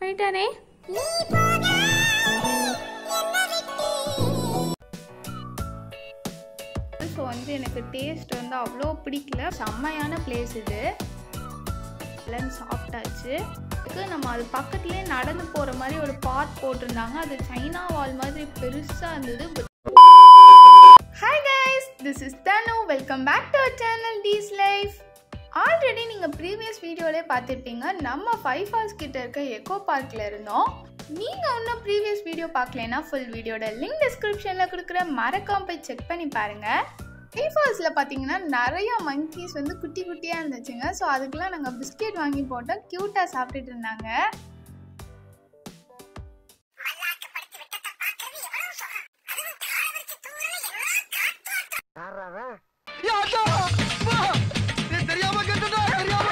போயிட்டானே ஸோ வந்து எனக்கு டேஸ்ட் வந்து அவ்வளோ பிடிக்கல செம்மையான பிளேஸ் இது லஞ்ச் சாப்பிட்டாச்சு இதுக்கு நம்ம அது பக்கத்துலேயே நடந்து போகிற மாதிரி ஒரு பாத் போட்டிருந்தாங்க அது சைனா வால் மாதிரி பெருசாக இருந்தது hi guys this is Dhanu welcome back to our channel Dee's life already நீங்கள் ப்ரீவியஸ் வீடியோலே பார்த்துருப்பீங்க நம்ம ஃபைவ் ஃபால்ஸ் கிட்ட இருக்க எக்கோ பார்க்கில் இருந்தோம் நீங்கள் இன்னும் ப்ரீவியஸ் வீடியோ பார்க்கலனா ஃபுல் வீடியோட லிங்க் டிஸ்கிரிப்ஷனில் கொடுக்குற மறக்காம போய் செக் பண்ணி பாருங்கள் ஃபைவ் ஃபால்ஸில் பார்த்தீங்கன்னா நிறைய மங்கீஸ் வந்து குட்டி குட்டியாக இருந்துச்சுங்க ஸோ அதுக்கெல்லாம் நாங்கள் பிஸ்கெட் வாங்கி போட்டோம் க்யூட்டாக சாப்பிட்டுட்டு இருந்தாங்க தெரியாம கேட்டுட்டா தெரியாம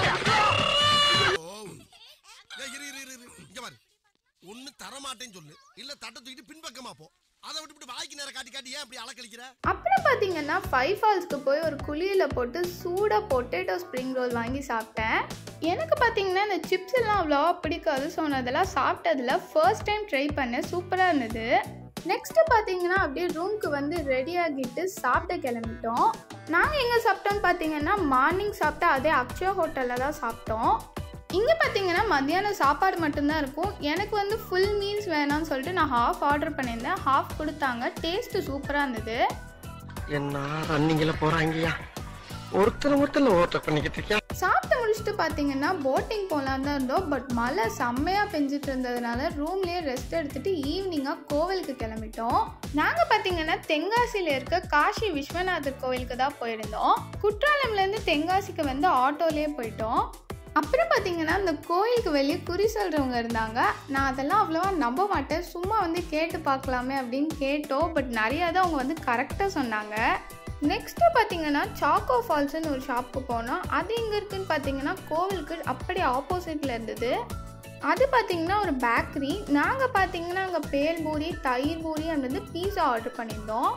ஏய், இரு, இரு, இரு, இரு. இங்க பாரு. ஒண்ணு தர மாட்டேன்னு சொல்லு இல்ல தட்டை தூக்கிட்டு பின்பக்கமா போ அதை விட்டு வாய்க்கு நேரம் காட்டி காட்டி ஏன் இப்படி அலக்கழிக்கிற அப்புறம் பார்த்தீங்கன்னா ஃபைவ் ஃபால்ஸ்க்கு போய் ஒரு குழியில் போட்டு சூடாக பொட்டேட்டோ ஸ்ப்ரிங் ரோல் வாங்கி சாப்பிட்டேன் எனக்கு பார்த்தீங்கன்னா இந்த சிப்ஸ் எல்லாம் அவ்வளோவா பிடிக்காது ஸோ நான் அதெல்லாம் சாப்பிட்டதில் ஃபர்ஸ்ட் டைம் ட்ரை பண்ணேன் சூப்பராக இருந்தது நெக்ஸ்ட்டு பார்த்தீங்கன்னா அப்படியே ரூம்க்கு வந்து ரெடி ஆகிட்டு சாப்பிட கிளம்பிட்டோம் நாங்கள் எங்கே சாப்பிட்டோம்னு பார்த்தீங்கன்னா மார்னிங் சாப்பிட்டா அதே அக்ஷயா ஹோட்டலில் தான் சாப்பிட்டோம் இங்கே பார்த்தீங்கன்னா மத்தியானம் சாப்பாடு மட்டும்தான் இருக்கும் எனக்கு வந்து ஃபுல் மீல்ஸ் வேணாம்னு சொல்லிட்டு நான் ஹாஃப் ஆர்டர் பண்ணியிருந்தேன் ஹாஃப் கொடுத்தாங்க டேஸ்ட்டு சூப்பராக இருந்தது என்ன ரன்னிங்ல போறாங்கய்யா ஒருத்தர் ஒருத்தர் ஓட்ட பண்ணிக்கிட்டு இருக்கியா சாப்பிட்டு முடிச்சுட்டு பார்த்தீங்கன்னா போட்டிங் போகலான்னு தான் இருந்தோம் பட் மழை செம்மையாக பெஞ்சிட்டு இருந்ததுனால ரூம்லேயே ரெஸ்ட் எடுத்துட்டு ஈவினிங்காக கோவிலுக்கு கிளம்பிட்டோம் நாங்கள் பார்த்தீங்கன்னா தென்காசியில் இருக்க காசி விஸ்வநாதர் கோவிலுக்கு தான் போயிருந்தோம் குற்றாலம்லேருந்து தென்காசிக்கு வந்து ஆட்டோலேயே போயிட்டோம் அப்புறம் பார்த்தீங்கன்னா அந்த கோயிலுக்கு வெளியே குறி சொல்கிறவங்க இருந்தாங்க நான் அதெல்லாம் அவ்வளோவா நம்ப மாட்டேன் சும்மா வந்து கேட்டு பார்க்கலாமே அப்படின்னு கேட்டோம் பட் நிறையா தான் அவங்க வந்து கரெக்டாக சொன்னாங்க நெக்ஸ்ட்டு பார்த்தீங்கன்னா சாக்கோ ஃபால்ஸ்னு ஒரு ஷாப்புக்கு போனோம் அது எங்கே இருக்குன்னு பார்த்தீங்கன்னா கோவிலுக்கு அப்படியே ஆப்போசிட்டில் இருந்தது அது பார்த்தீங்கன்னா ஒரு பேக்கரி நாங்கள் பார்த்தீங்கன்னா அங்கே பேல் பூரி தயிர் பூரி அந்த பீஸா ஆர்டர் பண்ணியிருந்தோம்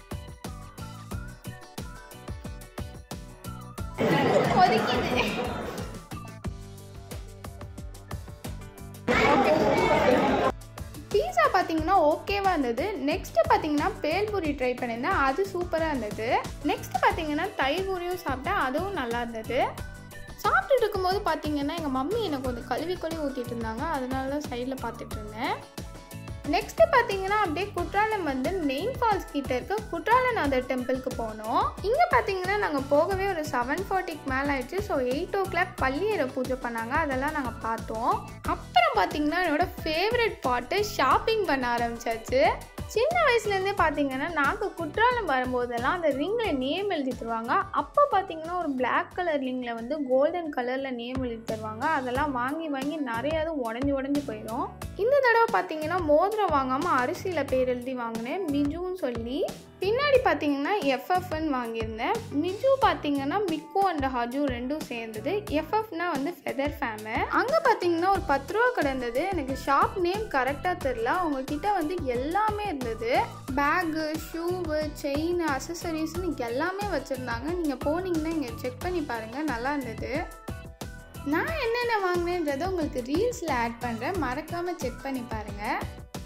கொதிக்குது பீஸா பார்த்தீங்கன்னா ஓகேவாக இருந்தது நெக்ஸ்ட்டு பார்த்தீங்கன்னா பேல்பூரி ட்ரை பண்ணியிருந்தேன் அது சூப்பராக இருந்தது நெக்ஸ்ட் பார்த்தீங்கன்னா தயிர் பூரியும் சாப்பிட்டேன் அதுவும் நல்லா இருந்தது சாப்பிட்டுட்டு இருக்கும்போது பார்த்தீங்கன்னா எங்கள் மம்மி எனக்கு கொஞ்சம் கழுவி கழுவி ஊற்றிட்டு இருந்தாங்க அதனால தான் சைடில் பார்த்துட்டு இருந்தேன் நெக்ஸ்ட்டு பார்த்தீங்கன்னா அப்படியே குற்றாலம் வந்து மெயின் ஃபால்ஸ் கிட்ட இருக்க குற்றாலநாதர் டெம்பிளுக்கு போனோம் இங்கே பார்த்தீங்கன்னா நாங்கள் போகவே ஒரு செவன் ஃபார்ட்டிக்கு மேலே ஆயிடுச்சு ஸோ எயிட் ஓ கிளாக் பள்ளியரை பூஜை பண்ணாங்க அதெல்லாம் நாங்கள் பார்த்தோம் அப்புறம் பார்த்தீங்கன்னா என்னோட ஃபேவரட் பாட்டு ஷாப்பிங் பண்ண ஆரம்பிச்சாச்சு சின்ன வயசுலேருந்தே பார்த்தீங்கன்னா நாங்கள் குற்றாலம் வரும்போதெல்லாம் அந்த ரிங்கில் நேம் எழுதி தருவாங்க அப்போ பார்த்தீங்கன்னா ஒரு பிளாக் கலர் ரிங்கில் வந்து கோல்டன் கலரில் நேம் எழுதி தருவாங்க அதெல்லாம் வாங்கி வாங்கி நிறைய அது உடஞ்சி உடஞ்சி போயிடும் இந்த தடவை பார்த்தீங்கன்னா மோதிரம் வாங்காமல் அரிசியில் பேர் எழுதி வாங்கினேன் மிஜுன்னு சொல்லி பின்னாடி பார்த்தீங்கன்னா எஃப்எஃப்னு வாங்கியிருந்தேன் மிஜு பார்த்தீங்கன்னா மிக்கு அண்ட் ஹஜு ரெண்டும் சேர்ந்தது எஃப்எஃப்னா வந்து ஃபெதர் ஃபேமு அங்கே பார்த்தீங்கன்னா ஒரு பத்து ரூபா கிடந்தது எனக்கு ஷாப் நேம் கரெக்டாக தெரில அவங்க கிட்ட வந்து எல்லாமே இருந்தது பேகு ஷூவு செயின் அசசரிஸ்னு எல்லாமே வச்சுருந்தாங்க நீங்கள் போனீங்கன்னா இங்கே செக் பண்ணி பாருங்கள் நல்லா இருந்தது நான் என்னென்ன வாங்கினேன்றதை உங்களுக்கு ரீல்ஸில் ஆட் பண்ணுறேன் மறக்காமல் செக் பண்ணி பாருங்கள்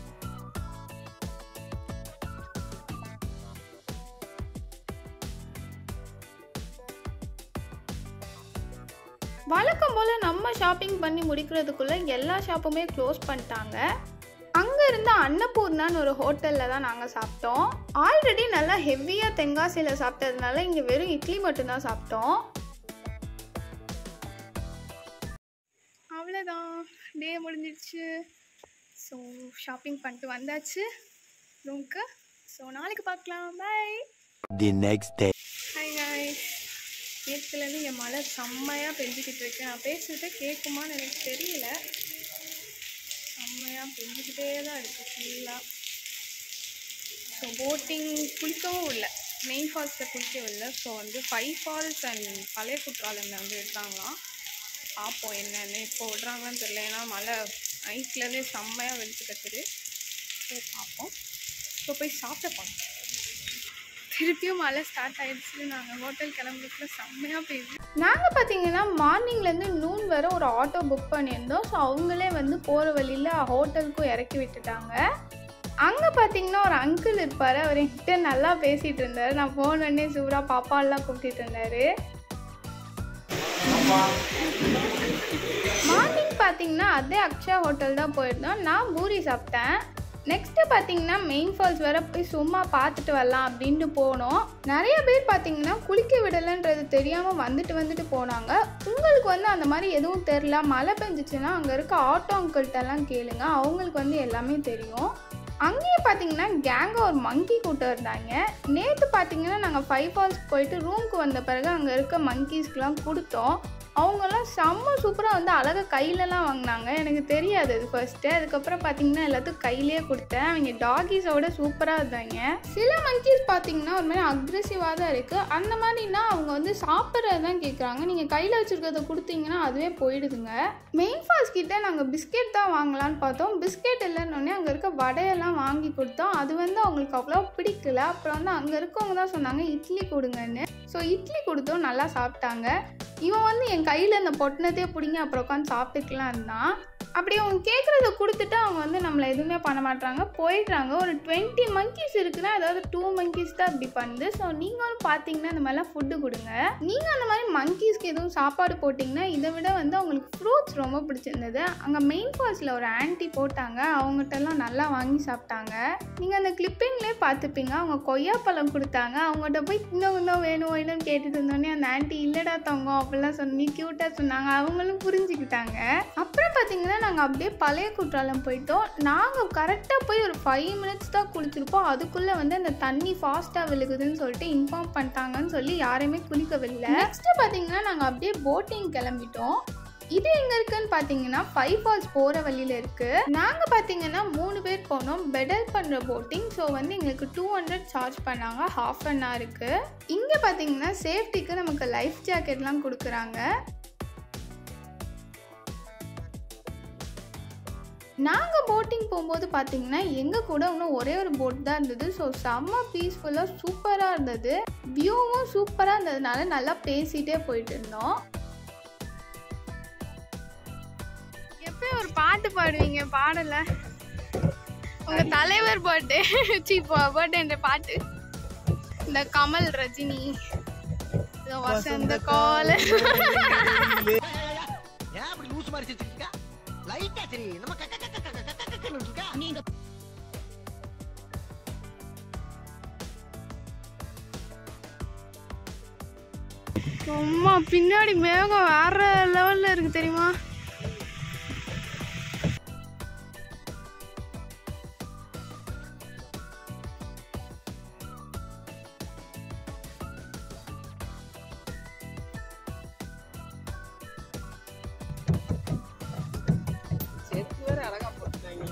வழக்கம் போல் நம்ம ஷாப்பிங் பண்ணி முடிக்கிறதுக்குள்ளே எல்லா ஷாப்புமே க்ளோஸ் பண்ணிட்டாங்க அங்கே இருந்த அன்னபூர்ணான்னு ஒரு ஹோட்டலில் தான் நாங்கள் சாப்பிட்டோம் ஆல்ரெடி நல்லா ஹெவியாக தென்காசியில் சாப்பிட்டதுனால இங்கே வெறும் இட்லி மட்டும்தான் சாப்பிட்டோம் அவ்வளோதான் டே முடிஞ்சிடுச்சு ஸோ ஷாப்பிங் பண்ணிட்டு வந்தாச்சு ரூம்க்கு ஸோ நாளைக்கு பார்க்கலாம் பை The next day. ஹாய் ஹாய் நேற்றுலேருந்து என் மழை செம்மையாக பெஞ்சிக்கிட்டு இருக்கு நான் பேசுகிறத கேட்குமான்னு எனக்கு தெரியல செம்மையாக பெஞ்சிக்கிட்டே தான் இருக்குது ஃபுல்லாக ஸோ போட்டிங் குளிக்கவும் இல்லை மெயின் ஃபால்ஸில் குளிக்கவும் இல்லை ஸோ வந்து ஃபைவ் ஃபால்ஸ் அண்ட் பழைய குற்றாலமில் வந்து எடுத்தாங்களாம் பார்ப்போம் என்னென்னு இப்போ விட்றாங்கன்னு தெரியல ஏன்னா மழை நைட்லேருந்தே செம்மையாக வெளுத்து கட்டுது ஸோ பார்ப்போம் ஸோ போய் சாப்பிட போனோம் திருப்பியும் மழை ஸ்டார்ட் ஆயிடுச்சு நாங்கள் ஹோட்டல் கிளம்புறதுக்குள்ள செம்மையாக பெய்யுது நாங்கள் பார்த்தீங்கன்னா மார்னிங்லேருந்து நூன் வரை ஒரு ஆட்டோ புக் பண்ணியிருந்தோம் ஸோ அவங்களே வந்து போகிற வழியில் ஹோட்டலுக்கும் இறக்கி விட்டுட்டாங்க அங்கே பார்த்தீங்கன்னா ஒரு அங்கிள் இருப்பார் அவர் என்கிட்ட நல்லா பேசிகிட்டு இருந்தார் நான் போனோடனே சூப்பராக பாப்பாலாம் கூப்பிட்டுட்டு இருந்தார் மார்னிங் பார்த்தீங்கன்னா அதே அக்ஷயா ஹோட்டல் தான் போயிருந்தோம் நான் பூரி சாப்பிட்டேன் நெக்ஸ்ட்டு பார்த்தீங்கன்னா மெயின் ஃபால்ஸ் வர போய் சும்மா பார்த்துட்டு வரலாம் அப்படின்ட்டு போனோம் நிறைய பேர் பார்த்தீங்கன்னா குளிக்க விடலைன்றது தெரியாமல் வந்துட்டு வந்துட்டு போனாங்க உங்களுக்கு வந்து அந்த மாதிரி எதுவும் தெரில மழை பெஞ்சிச்சுன்னா அங்கே இருக்க ஆட்டோ அங்கிள்கிட்டலாம் கேளுங்க அவங்களுக்கு வந்து எல்லாமே தெரியும் அங்கேயே பார்த்தீங்கன்னா கேங்காக ஒரு மங்கி கூட்டம் இருந்தாங்க நேற்று பார்த்தீங்கன்னா நாங்கள் ஃபைவ் ஃபால்ஸ் போயிட்டு ரூமுக்கு வந்த பிறகு அங்கே இருக்க மங்கீஸ்க்கெலாம் கொடுத்தோம் அவங்கெல்லாம் செம்ம சூப்பராக வந்து அழகாக கையிலலாம் வாங்கினாங்க எனக்கு தெரியாது அது ஃபர்ஸ்ட்டு அதுக்கப்புறம் பார்த்தீங்கன்னா எல்லாத்துக்கும் கையிலே கொடுத்தேன் அவங்க டாகிஸோட சூப்பராக இருந்தாங்க சில மங்கீஸ் பார்த்தீங்கன்னா ஒரு மாதிரி அக்ரெசிவாக தான் இருக்குது அந்த மாதிரினா அவங்க வந்து சாப்பிட்றது தான் கேட்குறாங்க நீங்கள் கையில் வச்சுருக்கிறத கொடுத்தீங்கன்னா அதுவே போயிடுதுங்க மெயின் ஃபால்ஸ் கிட்ட நாங்கள் பிஸ்கெட் தான் வாங்கலாம்னு பார்த்தோம் பிஸ்கெட் இல்லைன்னொடனே அங்கே இருக்க வடையெல்லாம் வாங்கி கொடுத்தோம் அது வந்து அவங்களுக்கு அவ்வளோ பிடிக்கல அப்புறம் வந்து அங்கே இருக்கவங்க தான் சொன்னாங்க இட்லி கொடுங்கன்னு ஸோ இட்லி கொடுத்தோம் நல்லா சாப்பிட்டாங்க இவன் வந்து என் கையில் இந்த பொட்டினதே பிடிங்க அப்புறம் உட்காந்து சாப்பிட்டுக்கலாம் இருந்தான் அப்படி அவங்க கேட்குறத கொடுத்துட்டு அவங்க வந்து நம்மளை எதுவுமே பண்ண மாட்டாங்க போயிடுறாங்க ஒரு டுவெண்ட்டி மங்கீஸ் இருக்குன்னா ஏதாவது டூ மங்கீஸ் தான் இப்படி பண்ணுது ஸோ நீங்களும் பார்த்தீங்கன்னா இந்த மாதிரிலாம் ஃபுட்டு கொடுங்க நீங்கள் அந்த மாதிரி மங்கீஸ்க்கு எதுவும் சாப்பாடு போட்டிங்கன்னா இதை விட வந்து அவங்களுக்கு ஃப்ரூட்ஸ் ரொம்ப பிடிச்சிருந்தது அங்கே மெயின் ஃபால்ஸில் ஒரு ஆன்ட்டி போட்டாங்க அவங்ககிட்டலாம் நல்லா வாங்கி சாப்பிட்டாங்க நீங்கள் அந்த கிளிப்பிங்லேயே பார்த்துப்பீங்க அவங்க கொய்யாப்பழம் கொடுத்தாங்க அவங்ககிட்ட போய் இன்னும் இன்னும் வேணும் வேணும்னு கேட்டுட்டு இருந்தோடனே அந்த ஆன்ட்டி இல்லைடா தங்கம் அப்படிலாம் சொல்லி க்யூட்டாக சொன்னாங்க அவங்களும் புரிஞ்சுக்கிட்டாங்க அப்புறம் பார்த்தீங்கன்னா நாங்கள் அப்படியே பழைய குற்றாலம் போயிட்டோம் நாங்கள் கரெக்டாக போய் ஒரு ஃபைவ் மினிட்ஸ் தான் குளிச்சிருப்போம் அதுக்குள்ளே வந்து அந்த தண்ணி ஃபாஸ்ட்டாக விழுகுதுன்னு சொல்லிட்டு இன்ஃபார்ம் பண்ணிட்டாங்கன்னு சொல்லி யாரையுமே குளிக்கவில்லை நெக்ஸ்ட்டு பார்த்தீங்கன்னா நாங்கள் அப்படியே போட்டிங் கிளம்பிட்டோம் இது எங்க இருக்குன்னு பாத்தீங்கன்னா ஃபைவ் ஃபால்ஸ் போற வழியில இருக்கு நாங்க பாத்தீங்கன்னா மூணு பேர் போனோம் பெடல் பண்ற போட்டிங் ஸோ வந்து எங்களுக்கு டூ ஹண்ட்ரட் சார்ஜ் பண்ணாங்க ஹாஃப் அன் ஹவருக்கு இங்க பாத்தீங்கன்னா சேஃப்டிக்கு நமக்கு லைஃப் ஜாக்கெட்லாம் கொடுக்குறாங்க நாங்கள் போட்டிங் போகும்போது பார்த்தீங்கன்னா எங்கள் கூட இன்னும் ஒரே ஒரு போட் தான் இருந்தது ஸோ செம்ம பீஸ்ஃபுல்லாக சூப்பராக இருந்தது வியூவும் சூப்பராக இருந்ததுனால நல்லா பேசிகிட்டே போயிட்டு இருந்தோம் எப்பயும் ஒரு பாட்டு பாடுவீங்க பாடல உங்க தலைவர் பர்த்டே சி பர்த்டேன்ற பாட்டு இந்த கமல் ரஜினி இதோ வசந்த கால ஏன் அப்படி லூஸ் மாதிரி சிரிச்சிருக்கா லைட்டா சரி நம்ம கக்க கக்க கக்க கக்க கக்கன்னு இருக்கா நீங்க அம்மா பின்னாடி மேகம் வேற லெவல்ல இருக்கு தெரியுமா செருப்பு வேற அழகா போட்டுருக்காங்க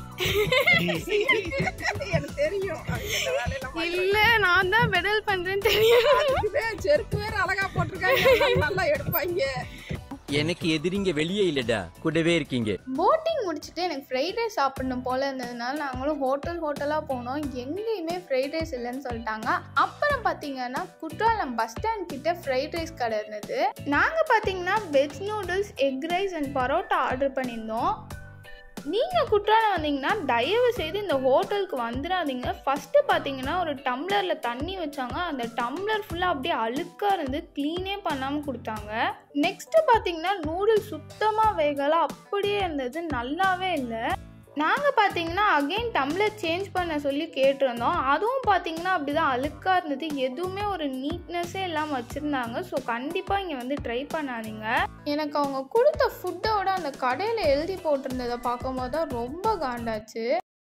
எனக்கு தெரியும் அவங்க இந்த வேலையெல்லாம் இல்ல நான் தான் பெடல் பண்றேன்னு தெரியும் பார்த்துக்குவே, செருப்பு வேற அழகா போட்டிருக்காங்க நல்லா எடுப்பாங்க எனக்கு எதிரிங்க வெளியே இல்லடா கூடவே இருக்கீங்க போட்டிங் முடிச்சுட்டு எனக்கு ஃப்ரைட் ரைஸ் சாப்பிடணும் போல இருந்ததுனால நாங்களும் ஹோட்டல் ஹோட்டலாக போனோம் எங்கேயுமே ஃப்ரைட் ரைஸ் இல்லைன்னு சொல்லிட்டாங்க அப்புறம் பார்த்தீங்கன்னா குற்றாலம் பஸ் ஸ்டாண்ட் கிட்ட ஃப்ரைட் ரைஸ் கடை இருந்தது நாங்கள் பார்த்தீங்கன்னா veg noodles egg rice and parotta order பண்ணியிருந்தோம் நீங்கள் குற்றாலம் வந்தீங்கன்னா தயவு செய்து இந்த ஹோட்டலுக்கு வந்துடாதீங்க ஃபஸ்ட்டு பார்த்தீங்கன்னா ஒரு டம்ளரில் தண்ணி வச்சாங்க அந்த டம்ளர் ஃபுல்லாக அப்படியே அழுக்காக இருந்து க்ளீனே பண்ணாமல் கொடுத்தாங்க நெக்ஸ்ட்டு பார்த்தீங்கன்னா நூடுல்ஸ் சுத்தமாக வேகலை அப்படியே இருந்தது நல்லாவே இல்லை நாங்கள் பார்த்தீங்கன்னா அகைன் டம்ளர் சேஞ்ச் பண்ண சொல்லி கேட்டிருந்தோம் அதுவும் பார்த்தீங்கன்னா அப்படி தான் அழுக்காக இருந்தது எதுவுமே ஒரு நீட்னஸே இல்லாமல் வச்சுருந்தாங்க ஸோ கண்டிப்பாக இங்கே வந்து ட்ரை பண்ணாதீங்க எனக்கு அவங்க கொடுத்த ஃபுட்டோட அந்த கடையில் எழுதி போட்டிருந்ததை பார்க்கும்போது தான் ரொம்ப காண்டாச்சு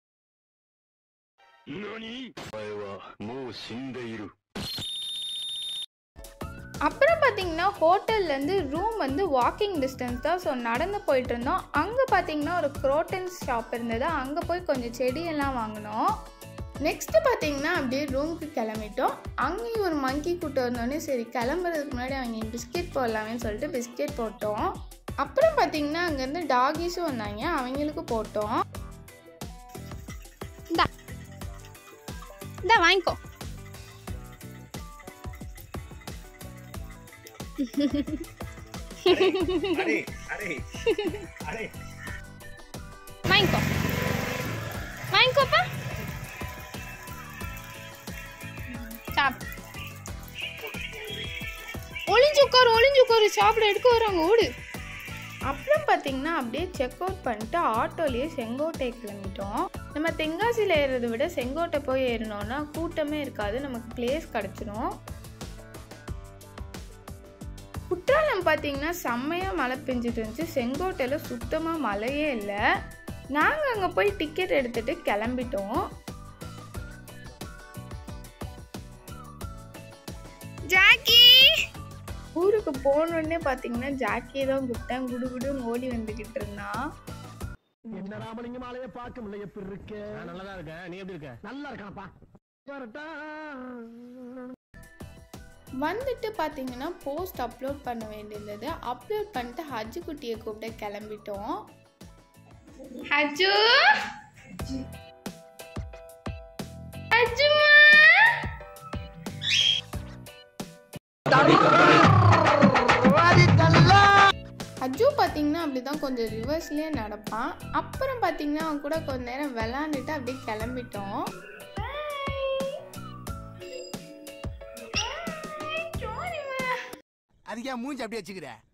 何お前はもう死んでいる அப்புறம் பார்த்தீங்கன்னா ஹோட்டல்லேருந்து ரூம் வந்து வாக்கிங் டிஸ்டன்ஸ் தான் ஸோ நடந்து போயிட்டு இருந்தோம் அங்கே பார்த்தீங்கன்னா ஒரு குரோட்டன்ஸ் ஷாப் இருந்தது அங்கே போய் கொஞ்சம் செடியெல்லாம் வாங்கினோம் நெக்ஸ்ட்டு பார்த்தீங்கன்னா அப்படியே ரூமுக்கு கிளம்பிட்டோம் அங்கேயும் ஒரு மங்கி கூட்டம் இருந்தோடனே சரி கிளம்புறதுக்கு முன்னாடி அவங்க பிஸ்கெட் போடலாமேன்னு சொல்லிட்டு பிஸ்கெட் போட்டோம் அப்புறம் பார்த்தீங்கன்னா அங்கேருந்து டாகிஸும் வந்தாங்க அவங்களுக்கு போட்டோம் இந்தா இந்தா வாங்கிக்கோ வாங்கிக்கோ வாங்கிக்கோப்பா சாப்பிடு ஒளிஞ்சு உட்காரு ஒளிஞ்சு உட்காரு சாப்பிட எடுக்க வராங்க ஓடு அப்புறம் பார்த்தீங்கன்னா அப்படியே செக் அவுட் பண்ணிட்டு ஆட்டோலேயே செங்கோட்டை கிளம்பிட்டோம் நம்ம தென்காசியில் ஏறுறதை விட செங்கோட்டை போய் ஏறினோன்னா கூட்டமே இருக்காது நமக்கு பிளேஸ் கிடச்சிரும் குற்றாலம் பார்த்தீங்கன்னா செம்மையாக மழை பெஞ்சிட்டு இருந்துச்சு செங்கோட்டையில் சுத்தமாக மழையே இல்லை நாங்கள் அங்கே போய் டிக்கெட் எடுத்துட்டு கிளம்பிட்டோம் ஜாக்கி ஊருக்கு போனோடனே பார்த்தீங்கன்னா ஜாக்கியை தான் கூப்பிட்டேன் குடு குடுன்னு ஓடி வந்துக்கிட்டு இருந்தான் என்ன ராமலிங்கமாலையே பார்க்க முடியல எப்படி இருக்கு நல்லதா இருக்கேன் நீ எப்படி இருக்க நல்லா இருக்கானப்பா வரட்டா வந்துட்டு பார்த்தீங்கன்னா போஸ்ட் அப்லோட் பண்ண வேண்டியிருந்தது அப்லோட் பண்ணிட்டு ஹஜ்ஜு குட்டியை கூப்பிட்டு கிளம்பிட்டோம் ஹஜ்ஜு ஹஜ்ஜுமா அஜு பார்த்தீங்கன்னா அப்படிதான் கொஞ்சம் ரிவர்ஸ்லேயே நடப்பான் அப்புறம் பார்த்தீங்கன்னா அவன் கூட கொஞ்ச நேரம் விளாண்டுட்டு அப்படியே கிளம்பிட்டோம் அதுக்கே மூஞ்சி அப்படியே வச்சுக்கிற